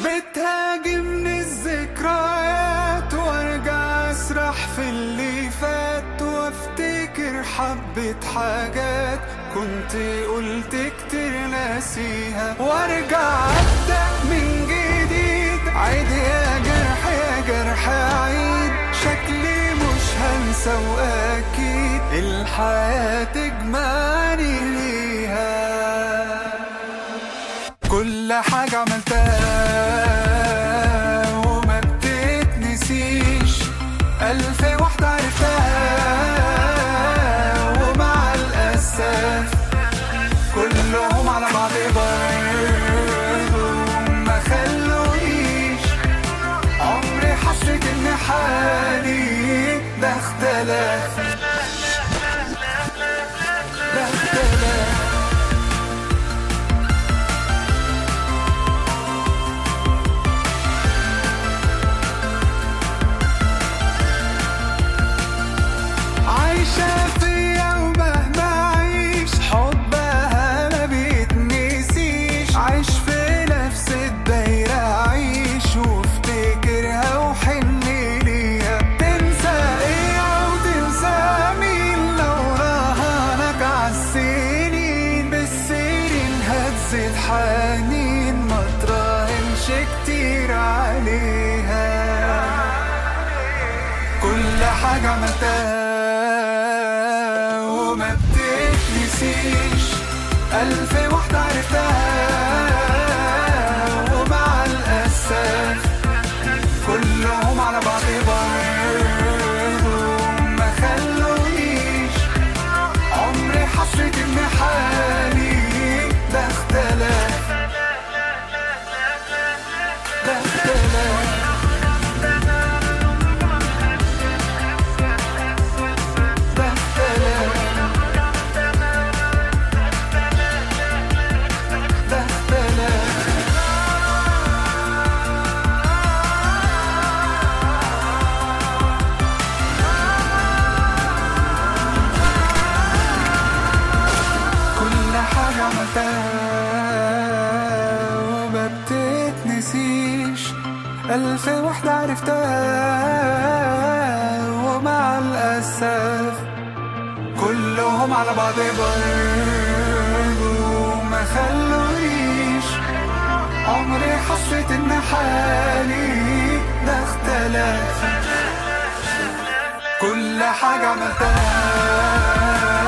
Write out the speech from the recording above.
بتهاجمني الذكريات وارجع اسرح في اللي فات وافتكر حبة حاجات كنت قلت كتير ناسيها وارجع ابدأ من جديد عيد يا جرح يا جرح عيد شكلي مش هنسى واكيد الحياة تجمعني ليها كل حاجة عملتها وما بتتنسيش ألف واحدة عرفتها ومع الأسف كلهم على بعض برضه ما خلونيش عمري حسيت إن حالي ده اختلف ده اختلف عايشة فيا ومهما أعيش حبها ما بيتنسيش عايش في نفس الدايرة أعيش وافتكرها وحن ليها تنسى إيه أو تنسى مين لو راهنك عالسنين بالسنين هتزيد حنين ما تراهنش كتير عليها كل حاجة عملتها وما بتتنسيش ألف واحدة عرفتها ومع الأسف كلهم على بعض برضه ما خلونيش عمري حسيت إن حالي ده اختلف ده اختلف ده اختلف ده اختلف كل حاجة عملتها وما بتتنسيش ألف واحدة عرفتها ومع الأسف كلهم على بعض برضه ما خلونيش عمري حسيت إن حالي ده اختلف كل حاجة عملتها